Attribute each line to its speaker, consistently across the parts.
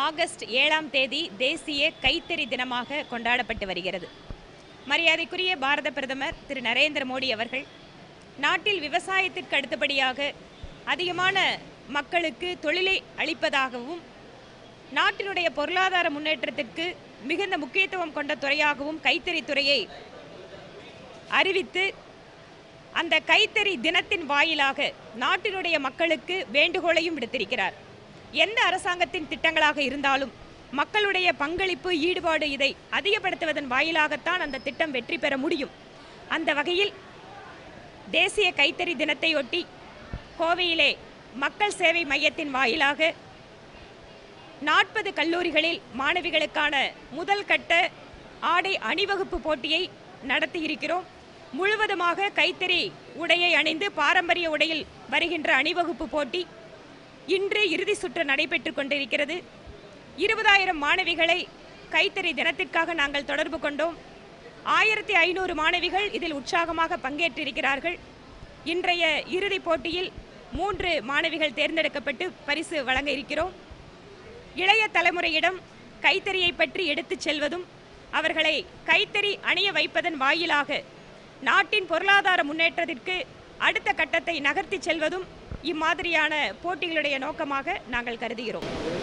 Speaker 1: August ஏழாம் தேதி தேசிய கைத்தறி தினமாக கொண்டாடப்பட்டு வருகிறது மரியாதைக்குரிய பாரத பிரதமர் திரு நரேந்திர மோடி அவர்கள் நாட்டில் விவசாயத்திற்கு அடுத்தபடியாக அதிகமான மக்களுக்கு தொழிலை அளிப்பதாகவும் நாட்டினுடைய பொருளாதார முன்னேற்றத்திற்கு மிகுந்த முக்கியத்துவம் கொண்ட துறையாகவும் கைத்தறி துறையை அறிவித்து அந்த கைத்தறி தினத்தின் வாயிலாக நாட்டினுடைய மக்களுக்கு வேண்டுகோளையும் விடுத்திருக்கிறார் எந்த அரசாங்கத்தின் திட்டங்களாக இருந்தாலும் மக்களுடைய பங்களிப்பு ஈடுபாடு இதை அதிகப்படுத்துவதன் வாயிலாகத்தான் அந்த திட்டம் வெற்றி பெற முடியும் அந்த வகையில் தேசிய கைத்தறி தினத்தையொட்டி கோவையிலே மக்கள் சேவை மையத்தின் வாயிலாக நாற்பது கல்லூரிகளில் மாணவிகளுக்கான முதல் கட்ட ஆடை அணிவகுப்பு போட்டியை நடத்தியிருக்கிறோம் முழுவதுமாக கைத்தறி உடையை அணிந்து பாரம்பரிய உடையில் வருகின்ற அணிவகுப்பு போட்டி இன்று இறுதி சுற்று நடைபெற்று கொண்டிருக்கிறது இருபதாயிரம் மாணவிகளை கைத்தறி தினத்திற்காக நாங்கள் தொடர்பு கொண்டோம் ஆயிரத்தி ஐநூறு மாணவிகள் இதில் உற்சாகமாக பங்கேற்றிருக்கிறார்கள் இன்றைய இறுதிப் போட்டியில் மூன்று மாணவிகள் தேர்ந்தெடுக்கப்பட்டு பரிசு வழங்க இருக்கிறோம் இளைய தலைமுறையிடம் கைத்தறியை பற்றி எடுத்துச் செல்வதும் அவர்களை கைத்தறி அணிய வைப்பதன் வாயிலாக நாட்டின் பொருளாதார முன்னேற்றத்திற்கு அடுத்த கட்டத்தை நகர்த்தி செல்வதும் இம்மாதிரியான போட்டிகளுடைய நோக்கமாக நாங்கள் கருதுகிறோம்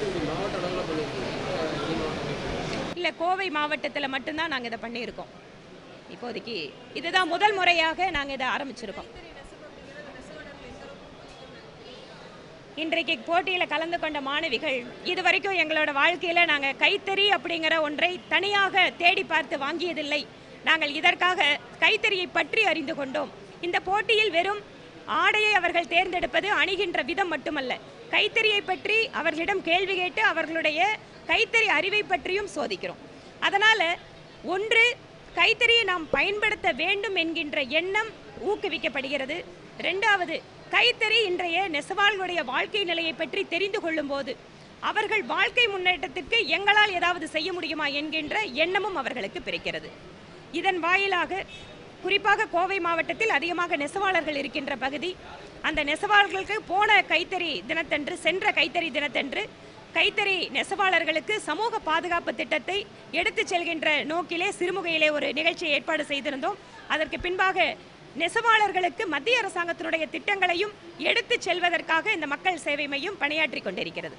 Speaker 1: இல்லை கோவை மாவட்டத்தில் மட்டும்தான் நாங்கள் இதை பண்ணியிருக்கோம் இப்போதைக்கு இதுதான் முதல் முறையாக நாங்கள் இதை ஆரம்பிச்சிருக்கோம் இன்றைக்கு போட்டியில் கலந்து கொண்ட மாணவிகள் இதுவரைக்கும் எங்களோட வாழ்க்கையில் நாங்கள் கைத்தறி அப்படிங்கிற ஒன்றை தனியாக தேடி பார்த்து வாங்கியதில்லை நாங்கள் இதற்காக கைத்தறியை பற்றி அறிந்து கொண்டோம் இந்த போட்டியில் வெறும் ஆடையை அவர்கள் தேர்ந்தெடுப்பது அணிகின்ற விதம் மட்டுமல்ல கைத்தறியை பற்றி அவர்களிடம் கேள்வி கேட்டு அவர்களுடைய கைத்தறி அறிவை பற்றியும் சோதிக்கிறோம் அதனால் ஒன்று கைத்தறியை நாம் பயன்படுத்த வேண்டும் என்கின்ற எண்ணம் ஊக்குவிக்கப்படுகிறது ரெண்டாவது கைத்தறி இன்றைய நெசவாளர்களுடைய வாழ்க்கை நிலையை பற்றி தெரிந்து கொள்ளும்போது அவர்கள் வாழ்க்கை முன்னேற்றத்திற்கு எங்களால் ஏதாவது செய்ய முடியுமா என்கின்ற எண்ணமும் அவர்களுக்கு பிறக்கிறது இதன் வாயிலாக குறிப்பாக கோவை மாவட்டத்தில் அதிகமாக நெசவாளர்கள் இருக்கின்ற பகுதி அந்த நெசவாளர்களுக்கு போன கைத்தறி தினத்தன்று சென்ற கைத்தறி தினத்தன்று கைத்தறி நெசவாளர்களுக்கு சமூக பாதுகாப்பு திட்டத்தை எடுத்துச் செல்கின்ற நோக்கிலே சிறுமுகையிலே ஒரு நிகழ்ச்சியை ஏற்பாடு செய்திருந்தோம் அதற்கு பின்பாக நெசவாளர்களுக்கு மத்திய அரசாங்கத்தினுடைய திட்டங்களையும் எடுத்துச் செல்வதற்காக இந்த மக்கள் சேவை மையம் பணியாற்றி கொண்டிருக்கிறது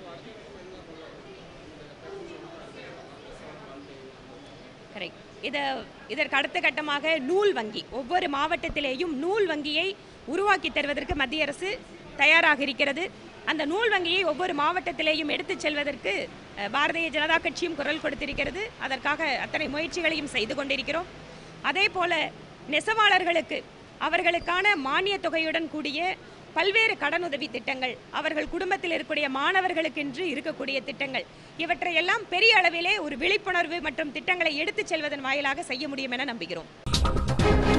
Speaker 1: கரெக்ட் இத இதற்கு அடுத்த கட்டமாக நூல் வங்கி ஒவ்வொரு மாவட்டத்திலேயும் நூல் வங்கியை உருவாக்கி தருவதற்கு மத்திய அரசு தயாராக இருக்கிறது அந்த நூல் வங்கியை ஒவ்வொரு மாவட்டத்திலேயும் எடுத்துச் செல்வதற்கு அஹ், பாரதிய ஜனதா கட்சியும் குரல் கொடுத்திருக்கிறது அதற்காக அத்தனை முயற்சிகளையும் செய்து கொண்டிருக்கிறோம் அதே போல நெசவாளர்களுக்கு அவர்களுக்கான மானிய தொகையுடன் கூடிய பல்வேறு கடனுதவி திட்டங்கள் அவர்கள் குடும்பத்தில் இருக்கக்கூடிய மாணவர்களுக்கென்று இருக்கக்கூடிய திட்டங்கள் இவற்றையெல்லாம் பெரிய அளவிலே ஒரு விழிப்புணர்வு மற்றும் திட்டங்களை எடுத்துச் செல்வதன் வாயிலாக செய்ய முடியும் என நம்புகிறோம்